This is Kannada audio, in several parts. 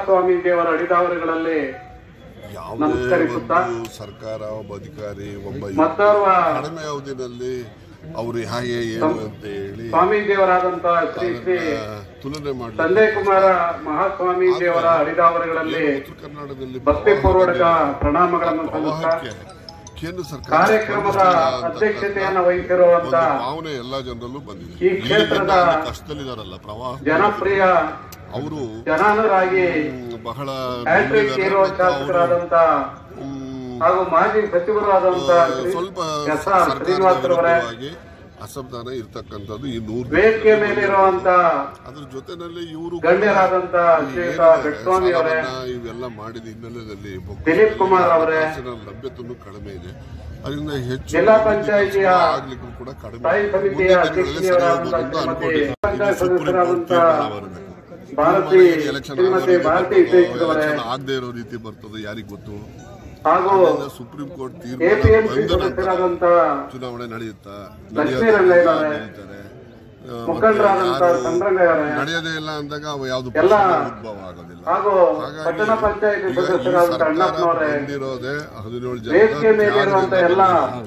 ಸ್ವಾಮಿ ದೇವರ ಅಡಿದಾವರುಗಳಲ್ಲಿ ಯಾವುದೇ ನಮಸ್ಕರಿಸುತ್ತಾ ಒಂದು ಸರ್ಕಾರ ಒಬ್ಬ ಅಧಿಕಾರಿ ಒಬ್ಬ ಮತ್ತೋರ್ವ ಕಡಿಮೆ ಅವಧಿನಲ್ಲಿ ಅವರು ಹೇಗೆ ಏನು ಅಂತ ಹೇಳಿ ಸ್ವಾಮಿ ದೇವರಾದಂತ ಶ್ರೀ ಶ್ರೀ ಅದನ್ನ ತುಲನೆ ಮಾಡಿ ಸಂಜಯ್ ಕುಮಾರ ಮಹಾಸ್ವಾಮಿ ದೇವರ ಅಡಿದಾವರುಗಳಲ್ಲಿ ಉತ್ತರ ಕರ್ನಾಟಕದಲ್ಲಿ ಭಕ್ತಿ ಪೂರ್ವಕ ಪ್ರಣಾಮಗಳನ್ನು ಸಲ್ಲಿಸ್ತಾ ಪ್ರವಾಹಕ್ಕೆ ಕೇಂದ್ರ ಸರ್ಕಾರ ಕಾರ್ಯಕ್ರಮದ ಸ್ಪಂದಿಸಿಲ್ಲ ಅಧ್ಯಕ್ಷತೆಯನ್ನು ಅಂತಕ್ಕಂಥ ವಹಿಸಿರುವಂತ ಒಂದು ಭಾವನೆ ಎಲ್ಲಾ ಜನರಲ್ಲೂ ಬಂದಿದೆ ಈ ಕ್ಷೇತ್ರದ ಈಗಿನ ಕಷ್ಟದಲ್ಲಿದಾರಲ್ಲ ಪ್ರವಾಹ ಜನಪ್ರಿಯ ಅವರು ಜನಾನುರಾಗಿ ಬಹಳ ಹ್ಯಾಟ್ರಿಕ್ ನೊಂದಿದ್ದಾರೆ ಹೀರೋ ಮತ್ತು ಅವರು, ಶಾಸಕರಾದಂತ ಹ್ಮ್, ಹಾಗೂ ಮಾಜಿ ಸಚಿವರು ಆದಂತ ಶ್ರೀ ಸ್ವಲ್ಪ ಎಸ್ ಆರ್ ಸರ್ಕಾರದ ಶ್ರೀನಿವಾಸರವರೇ ವಿರುದ್ಧವಾಗಿ ಅಸಮಾಧಾನ ಇರ್ತಕ್ಕಂಥದ್ದು ಈ ನೂರು ವೇದಿಕೆ ಮೇಲಿರುವಂತ ಅದ್ರ ಜೊತೆನಲ್ಲಿ ಇವರು ಗಣ್ಯರಾದಂತ ಶ್ರೀಯುತ ಬೆಟ್ಸ್ವಾಮಿ ಅವರೇ ಇವೆಲ್ಲ ಮಾಡಿದ ಹಿನ್ನೆಲೆಯಲ್ಲಿ ಭಕ್ತರು ದಿಲೀಪ್ ಕುಮಾರ್ ಅವರೇ ಕಾಸಿನ ಲಭ್ಯತೆಯೂ ಕಡಿಮೆ ಇದೆ ಅದರಿಂದ ಹೆಚ್ಚು ಜಿಲ್ಲಾ ಪಂಚಾಯಿತಿಯ ಆಗ್ಲಿಕ್ಕೂ ಕೂಡ ಕಡಿಮೆ ಸ್ಥಾಯಿ ಸಮಿತಿಯ ಮುಂದಿನ ದಿನಗಳಲ್ಲಿ ಸರಿ ಅಧ್ಯಕ್ಷರಾದಂತ ಹೋಗ್ಬೋದು ಅಂತ ಶ್ರೀಮತಿ ಅನ್ಕೊಂಡಿದ್ದೀನಿ. ಪಂಚಾಯತ್ ಸುಪ್ರೀಂ ಕೋರ್ಟ್ ಸದಸ್ಯರಾದಂತ ತೀರ್ಮಾನ ಬರಬೇಕು. ಭಾರತಿ ಎಲೆಕ್ಷನ್ ಶ್ರೀಮತಿ ಭಾರತಿ ಇದ್ದೇಶ್ವರವರೇ ಆಗದೆ ಇರೋ ರೀತಿ ಬರ್ತದೆ ಯಾರಿಗ್ ಗೊತ್ತು ಹಾಗೂ ಅದರಿಂದ ಸುಪ್ರೀಂ ಕೋರ್ಟ್ ತೀರ್ಮಾನ ಎಪಿಎಂಸಿ ಬಂದ ನಂತರ ಸದಸ್ಯರಾದಂತ ಚುನಾವಣೆ ನಡೆಯುತ್ತಾ ಲಕ್ಷ್ಮೀ ರಂಗಯ್ಯನವರೇ, ನಡೀತಾರೆ ಆ, ಮತ್ತೆ ಮುಖಂಡರಾದಂತ ಯಾರು ಸಂದ್ರಂಗಯವರೇ ನಡೆಯೋದೇ ಇಲ್ಲ ಅಂದಾಗ ಅವ ಯಾವ್ದು ಎಲ್ಲ ಪ್ರಶ್ನೆ ಉದ್ಭವ ಆಗೋದಿಲ್ಲ ಹಾಗೂ ಹಾಗಾಗಿ ಪಟ್ಟಣ ಪಂಚಾಯತಿ ಈಗ ಈ ಸದಸ್ಯರಾದಂತ ಸರ್ಕಾರ ಅಣ್ಣಪ್ಪನವರೇ ಬಂದಿರೋದೇ ಹದಿನೇಳು ಜನ ವೇದಿಕೆ ಮೇಲಿರುವಂತ ಎಲ್ಲ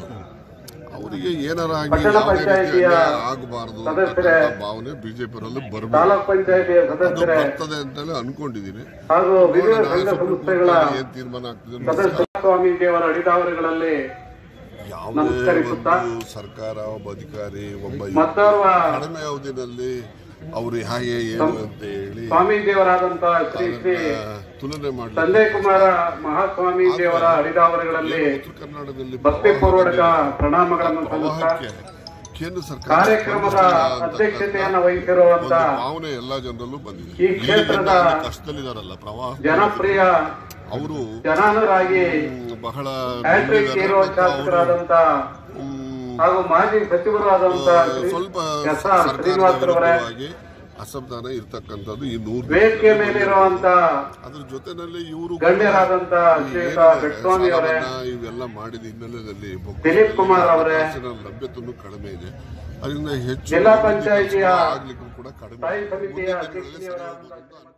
ಅವರಿಗೆ ಏನಾರ ಆಗಿ ಪಟ್ಟಣ ಯಾವುದೇ ಪಂಚಾಯಿತಿಯ ರೀತಿಯಲ್ಲಿ ಆಗಬಾರದು ಸದಸ್ಯರೇ, ಅಂತಕ್ಕಂಥ ಭಾವನೆ ಬಿಜೆಪಿಯವರಲ್ಲಿ ಬರಬೇಕು ತಾಲೂಕ್ ಪಂಚಾಯತಿಯ ಅದು ಸದಸ್ಯರೇ ಬರ್ತದೆ ಅಂತೇಳಿ ಅನ್ಕೊಂಡಿದೀನಿ ಹಾಗೂ ವಿವಿಧ ನೋಡೋಣ, ಸಂಘ ಸುಪ್ರೀಂ ಸಂಸ್ಥೆಗಳ ಕೋರ್ಟಲ್ಲಿ ಏನ್ ತೀರ್ಮಾನ ಆಗ್ತದೆ ನೋಡಿ. ಸದಸ್ಯ ಸ್ವಾಮಿ ದೇವರ ಅಡಿದಾವರುಗಳಲ್ಲಿ ಯಾವುದೇ ನಮಸ್ಕರಿಸುತ್ತಾ ಒಂದು ಸರ್ಕಾರ ಒಬ್ಬ ಅಧಿಕಾರಿ ಒಬ್ಬ ಮತ್ತೋರ್ವ ಕಡಿಮೆ ಅವಧಿನಲ್ಲಿ ಅವರು ಹೇಗೆ ಏನು ಅಂತ ಹೇಳಿ ಸ್ವಾಮಿ ದೇವರಾದಂತ ಶ್ರೀ ಶ್ರೀ ಅದನ್ನ ತುಲನೆ ಮಾಡಿ ಸಂಜಯ್ ಕುಮಾರ ಮಹಾಸ್ವಾಮಿ ದೇವರ ಅಡಿದಾವರುಗಳಲ್ಲಿ ಉತ್ತರ ಕರ್ನಾಟಕದಲ್ಲಿ ಭಕ್ತಿ ಪೂರ್ವಕ ಪ್ರಣಾಮಗಳನ್ನು ಸಲ್ಲಿಸ್ತಾ ಪ್ರವಾಹಕ್ಕೆ ಕೇಂದ್ರ ಸರ್ಕಾರ ಕಾರ್ಯಕ್ರಮದ ಸ್ಪಂದಿಸಿಲ್ಲ ಅಂತಕ್ಕಂಥ ಅಧ್ಯಕ್ಷತೆಯನ್ನು ವಹಿಸಿರುವಂತ ಒಂದು ಭಾವನೆ ಎಲ್ಲಾ ಜನರಲ್ಲೂ ಬಂದಿದೆ ಈ ಕ್ಷೇತ್ರದ ಈಗಿನ ಕಷ್ಟದಲ್ಲಿದಾರಲ್ಲ ಪ್ರವಾಹ ಜನಪ್ರಿಯ ಅವರು ಜನಾನುರಾಗಿ ಬಹಳ ಹ್ಯಾಟ್ರಿಕ್ ನೊಂದಿದ್ದಾರೆ ಹೀರೋ ಮತ್ತು ಅವರು, ಶಾಸಕರಾದಂತ ಹ್ಮ್, ಹಾಗೂ ಮಾಜಿ ಸಚಿವರು ಆದಂತ ಶ್ರೀ ಸ್ವಲ್ಪ ಎಸ್ ಆರ್ ಸರ್ಕಾರದ ಶ್ರೀನಿವಾಸರವರೇ ವಿರುದ್ಧವಾಗಿ ಅಸಮಾಧಾನ ಇರ್ತಕ್ಕಂಥದ್ದು ಈ ನೂರು ವೇದಿಕೆ ಮೇಲಿರುವಂತ ಅದ್ರ ಜೊತೆನಲ್ಲಿ ಇವರು ಗಣ್ಯರಾದಂತ ಶ್ರೀಯುತ ಬೆಟ್ಸ್ವಾಮಿ ಅವರೇ ಇವೆಲ್ಲ ಮಾಡಿದ ಹಿನ್ನೆಲೆಯಲ್ಲಿ ಭಕ್ತರು ದಿಲೀಪ್ ಕುಮಾರ್ ಅವರೇ ಕಾಸಿನ ಲಭ್ಯತೆಯೂ ಕಡಿಮೆ ಇದೆ ಅದರಿಂದ ಹೆಚ್ಚು ಜಿಲ್ಲಾ ಪಂಚಾಯಿತಿಯ ಆಗ್ಲಿಕ್ಕೂ ಕೂಡ ಕಡಿಮೆ ಸ್ಥಾಯಿ ಸಮಿತಿಯ ಮುಂದಿನ ದಿನಗಳಲ್ಲಿ ಸರಿ ಅಧ್ಯಕ್ಷರಾದಂತ ಹೋಗ್ಬೋದು ಅಂತ